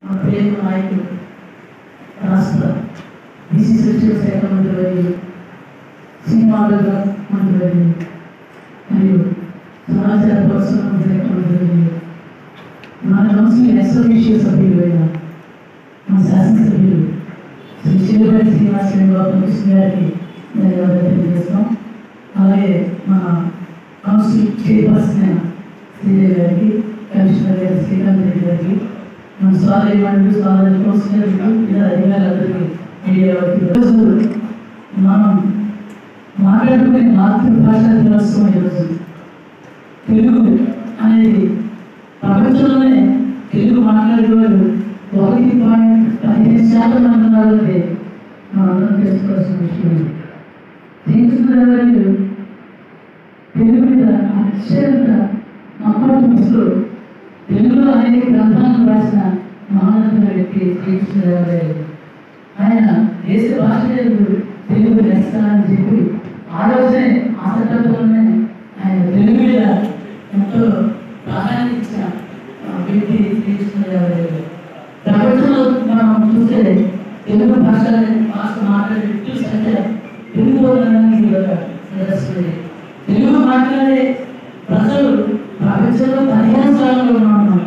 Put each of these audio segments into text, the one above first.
మా ప్రేమ నాయకులు రాష్ట్ర బీసీ సచివ శాఖ మంత్రి వర్యులు సినిమాలుగా మంత్రి వర్యులు మరియు సమాచార ప్రసార శాఖ మంత్రి వర్యులు మన కౌన్సిల్ అసోసియేషన్ సభ్యులు అయిన మా శాసనసభ్యులు శ్రీ చిరుపతి శ్రీనివాస బాబు కృష్ణ గారికి ధన్యవాదాలు తెలియజేస్తాం అలాగే మన కౌన్సిల్ చైర్పర్సన్ అయిన శ్రీదేవి గారికి కమిషనర్ గారి శ్రీకాంత్ రెడ్డి గారికి మన స్వామి మండలి స్వామి కౌన్సిలర్కి ఇలా అధికారులందరికీ మీడియా వారికి ఈరోజు మనం మాట్లాడుకునే మాతృభాష దినోత్సవం ఈరోజు తెలుగు అనేది ప్రపంచంలోనే తెలుగు మాట్లాడేవారు ఒకటి పాయింట్ పదిహేను శాతం మంది ఉన్నారంటే మనం అందరం తెలుసుకోవాల్సిన విషయం శ్రీకృష్ణదేవరాయలు తెలుగు మీద అత్యంత నమ్మకం ఇస్తూ తెలుగులో అనేక గ్రంథాలను రాసిన మహానతుల వ్యక్తి శ్రీకృష్ణదేవరాయలు ఆయన దేశ భాష తెలుగు లెస్స అని చెప్పి ఆ రోజే ఆ సందర్భంలోనే ఆయన తెలుగు మీద ఎంతో ప్రాధాన్యత ఇచ్చిన ఆ, వ్యక్తి శ్రీకృష్ణదేవరాయలు ప్రపంచంలో మనం చూస్తే తెలుగు భాష భాష మాట్లాడే వ్యక్తుల సంఖ్య పెరిగిపోతుందని ఒక నిదర్శనం తెలుగు మాట్లాడే ప్రజలు ప్రపంచంలో పదిహేను స్థానంలో ఉన్నాం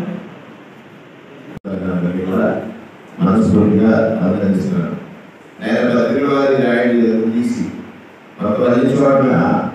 అందరినీ కూడా మనస్ఫూర్తిగా అభినందిస్తున్నాను నేను పత్రికలో రాయడం తీసి మొత్తం అన్ని చోట్ల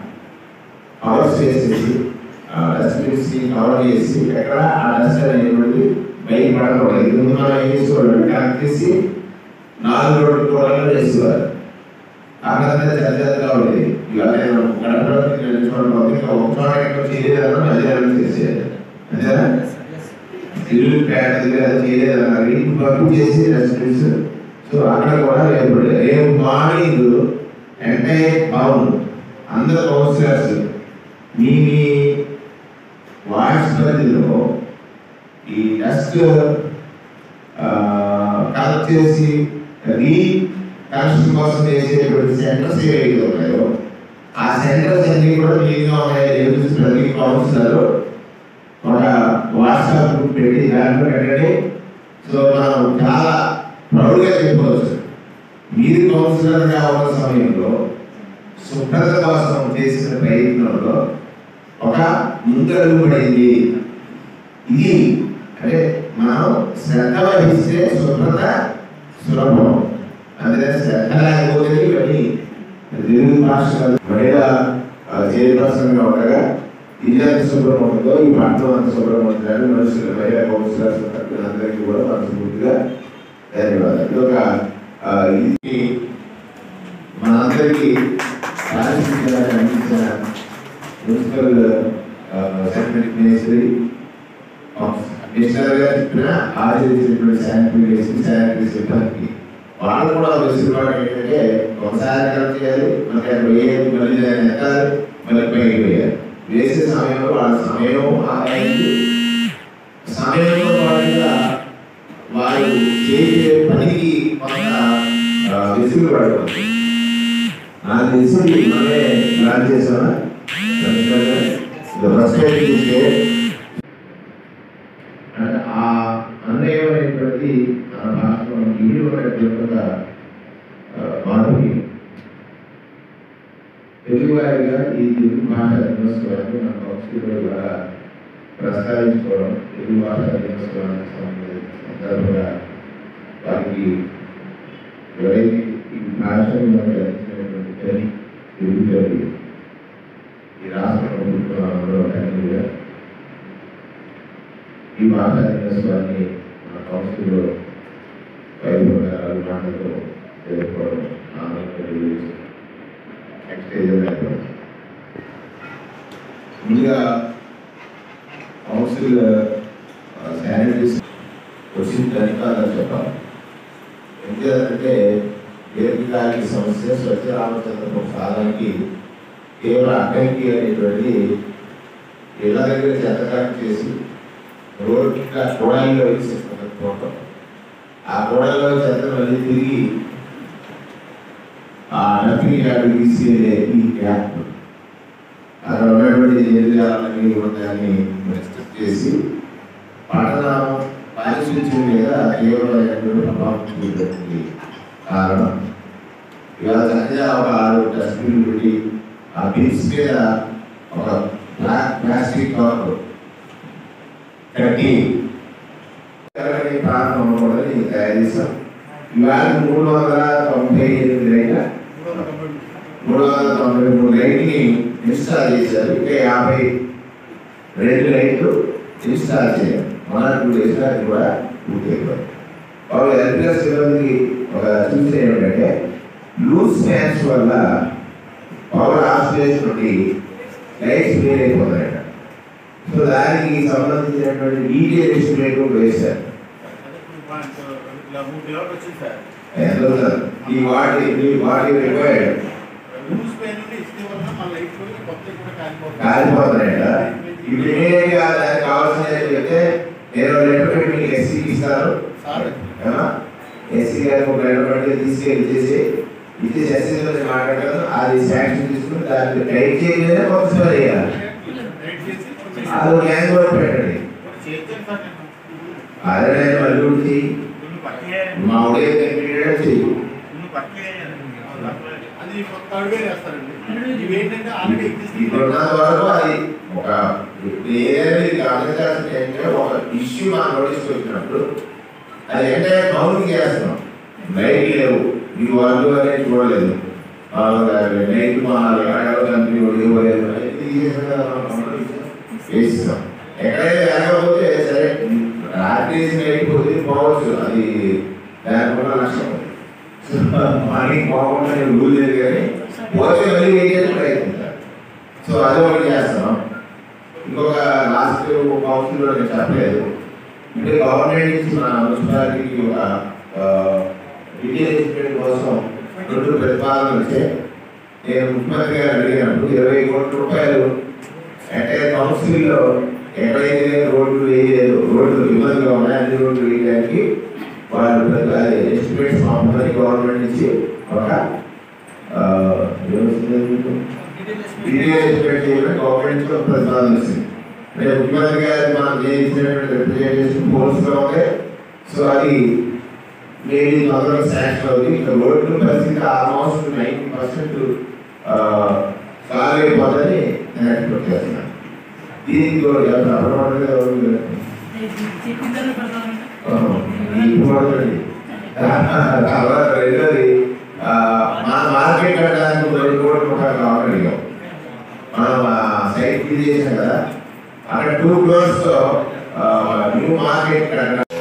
కవర్స్ చేసేసి డస్ట్బిన్స్ కవర్ చేసి ఎక్కడ ఆ డస్ట్ అనేటువంటి బయట పడకూడదు ఇది ముందు మనం ఏం చేసుకోవాలి కనెక్ట్ చేసి నాలుగు రోడ్లు కూరల్లో వేసేవారు అక్కడ చెత్త చెత్తగా ఉండేది ఇవాళ నేను గడపలో రెండు చోట్ల పోతే ఇంకా ఒక చోట ఎక్కడ చేయలేదన్నా మళ్ళీ అలా చేసేది అంతేనా ఇల్లు పేట దగ్గర అది చేయలేదన్నారు ఇంటి పనులు చేసి డస్ట్బిన్స్ సో అక్కడ కూడా రేపు రేపు మార్నింగ్ ఎంటైర్ టౌన్ అందరు కౌన్సిలర్స్ మీ మీ వార్డ్స్ పరిధిలో ఈ డస్ట్ కలెక్ట్ చేసి రీ కనెక్షన్ కోసం చేసేటువంటి సెంటర్స్ ఏవైతే ఉన్నాయో ఆ సెంటర్స్ అన్ని కూడా క్లీన్గా ఉన్నాయి లేవు ప్రతి కౌన్సిలర్ ఒక వాట్సాప్ గ్రూప్ పెట్టి దాంట్లో పెట్టండి సో మనం చాలా ప్రౌడ్గా చెప్పుకోవచ్చు మీరు కౌన్సిలర్గా ఉన్న సమయంలో శుభ్రత కోసం చేసిన ప్రయత్నంలో ఒక ముందడుగు పడింది ఇది అంటే మనం శ్రద్ధ వహిస్తే శుభ్రత సులభం అందుకని శ్రద్ధ లేకపోతే ఇవన్నీ తెలుగు భాష మహిళా చైర్పర్సన్గా ఉండగా ఇల్లు ఎంత శుభ్రం ఉంటుందో ఈ పట్టణం అంత శుభ్రం ఉంటుందని మనుషులు మహిళా కౌన్సిలర్స్ అందరికీ కూడా మనస్ఫూర్తిగా ధన్యవాదాలు ఇది ఒక ఆ, ఇది మనందరికీ పారిశుద్ధ్యాన్ని అందించిన మున్సిపల్ సెక్రటరీ మేస్త్రి మినిస్టర్ గారు చెప్పిన ఆచరించినటువంటి శానిటరీ వేసి శానిటరీ సిబ్బందికి వాళ్ళు కూడా వెసులుబాటు ఏంటంటే ఒకసారి కలెక్ట్ చేయాలి మళ్ళీ అక్కడ వేయాలి మళ్ళీ దాన్ని ఎత్తాలి మళ్ళీ పైకి వేయాలి వేసే సమయంలో వాళ్ళ సమయం ఆదాయానికి సమయంతో పాటుగా వారు చేసే పనికి కొంత ఆ, వెసులుబాటు ఉంది. నాకు తెలిసి మనమే ప్లాన్ చేసామా ఫస్ట్ టైం చూస్తే అంటే ఆ అన్వయమైనటువంటి మన భాషలో ఇటువంటి ఒక మాధురి తెలుగు వారిగా ఈ తెలుగు భాష దినోత్సవాన్ని మన కౌన్సిల్ ద్వారా ప్రస్తావించుకోవడం తెలుగు భాష దినోత్సవానికి సంబంధించిన సందర్భంగా వారికి ఎవరైతే ఈ భాషను మనకి అందించినటువంటి తల్లి తెలుగు తల్లి ఈ రాష్ట్ర ప్రభుత్వంలో అన్నిగా ఈ భాషా దినోత్సవాన్ని మన కౌన్సిల్లో వైభవంగా అభిమానులతో జరుపుకోవడం ఆనందంగా నెక్స్ట్ ఏదైనా ముందుగా కౌన్సిల్ శానిటరీస్ వచ్చిన అధికారులు చెప్పాలి ఎందుకంటే దీర్ఘకాలిక సమస్య స్వచ్ఛ రామచంద్రపురం సాధనకి కేవలం అడ్డంకి అనేటువంటి ఇళ్ళ దగ్గర చెత్తకాటు చేసి రోడ్ కూడాల్లో వేసేసుకుంటాం ఆ కూడల్లో చెత్త మళ్ళీ తిరిగి ఆ డంపింగ్ యార్డ్ తీసేదే ఈ గ్యాప్ అక్కడ ఉన్నటువంటి ఎదురాలని ఉంటాయని రెస్ట్రిక్ట్ చేసి పట్టణం కాన్స్టిట్యూన్సీ మీద తీవ్రమైనటువంటి ప్రభావం చూపించడానికి కారణం ఇవాళ చక్కగా ఒక ఆరు డస్ట్బిన్ పెట్టి ఆ బిన్స్ మీద ఒక బ్లాక్ ప్లాస్టిక్ కవర్ కట్టి కలగని ప్రాంతం ఉండకూడదని తయారు చేశాం ఇవాళ మూడు వందల తొంభై ఎనిమిది లైట్ల మూడు వందల తొంభై మూడు లైట్ని ఇన్స్టాల్ చేశారు ఇంకా యాభై రెండు లైట్లు ఇన్స్టాల్ చేయాలి మన టూ డేస్ అది కూడా పూర్తి అయిపోయింది వాళ్ళు ఎల్పిఎస్ సిబ్బంది ఒక చూసే ఏమిటంటే లూజ్ ఫ్యాన్స్ వల్ల పవర్ ఆసిలేషన్ నుండి లైట్స్ ఫెయిల్ అయిపోతాయట సో దానికి సంబంధించినటువంటి డీటెయిల్ ఎస్టిమేట్ కూడా వేశారు ఇలా మూడు కిలోమీటర్లు వచ్చింది సార్ ఎంతో సార్ ఈ వాటి ఈ వాటి రిక్వైర్డ్ లూజ్ పెయిన్ నుండి ఇస్తే వల్ల మన లైఫ్ లో కొత్త కూడా కాలిపోతుంది కాలిపోతున్నాయట ఇప్పుడు ఇమీడియట్గా దానికి కావాల్సిన చెప్తే నేను లెటర్ పెట్టి మీకు ఎస్సీ ఇస్తారు సార్ ఎస్సీ గారికి ఒక లెటర్ పెట్టి తీసుకెళ్ళి ఇచ్చేసి ఇచ్చేసి ఎస్సీ గురించి మాట్లాడతాను అది శాంక్షన్ తీసుకుని దాన్ని టైప్ చేయలేదే కొత్త స్టోర్ చేయాలి రైట్ చేసి అది ఒక గ్యాంగ్ కూడా పెట్టండి చేయించాను సార్ నేను అదే నేను మళ్ళీ వచ్చి నువ్వు పట్టే మా ఉడే కంప్లీట్ చెయ్యి నువ్వు పట్టే అది కొత్త అడుగే చేస్తారండి ఇవి ఏంటంటే ఆల్రెడీ ఇప్పుడు ఉన్న వరకు అది ఒక ఏదైనా గమనించాల్సిన ఏంటంటే ఒక ఇష్యూ మనం నోటీస్ వచ్చినప్పుడు అది అంటే కౌంటింగ్ చేస్తున్నాం లైట్ లేవు ఈ వాళ్ళు అనేది చూడలేదు లైట్ మానాలి ఎక్కడెక్కడ కంపెనీ ఇవ్వలేదు అనేది తీసేసిన కదా మనం గమనించాం. వేసిస్తాం ఎక్కడైతే లేకపోతే సరే రాత్రి లైట్ పోతే పోవచ్చు అది దానివల్ల నష్టం సో మార్నింగ్ పోకుండా నేను రూల్ లేదు కానీ పోతే మళ్ళీ వేయడానికి ప్రయత్నించాలి సో అది ఒకటి చేస్తాం ఇంకొక లాస్ట్ కౌన్సిల్లో నేను చెప్పలేదు అంటే గవర్నమెంట్ నుంచి మన మున్సిపాలిటీకి ఒక విద్యాలయం కోసం రెండు ప్రతిపాదనలు వచ్చాయి నేను ముఖ్యమంత్రి గారు అడిగినప్పుడు ఇరవై కోట్ల రూపాయలు అంటే కౌన్సిల్లో ఎక్కడైతే రోడ్లు వేయలేదు రోడ్లు ఇబ్బందిగా ఉన్నాయి అన్ని రోడ్లు వేయడానికి వాళ్ళు పెద్ద ఎస్టిమేట్స్ పంపని గవర్నమెంట్ నుంచి ఒక ఆ, ఏమొస్తుంది మీకు? డీటెయిల్ ఎస్టిమేట్ చేయమని గవర్నమెంట్ నుంచి ఒక ప్రతిపాదన వచ్చింది అంటే ముఖ్యమంత్రి గారు మనం చేసినటువంటి రిప్రజెంటేషన్ పోల్స్లో ఉంది సో అది మేబీ తొందరగా శాంక్షన్ అవుతుంది ఇంకా రోడ్లు పరిస్థితి ఆల్మోస్ట్ నైంటీ పర్సెంట్ సాల్వ్ అయిపోతుందని నేను ఎక్స్పెక్ట్ చేస్తున్నాను దీనికి కూడా ఎవరు అప్రమత్తంగా ఎవరు లేరు. ఇంపార్టెంట్ తర్వాత రెండోది ఆ, మన మార్కెట్ కట్టడానికి రెండు కోట్ల రూపాయలు కావాలి అడిగాం మనం సైట్ ఫిల్ చేసాం కదా అక్కడ టూ క్రోర్స్ న్యూ మార్కెట్ కట్టడానికి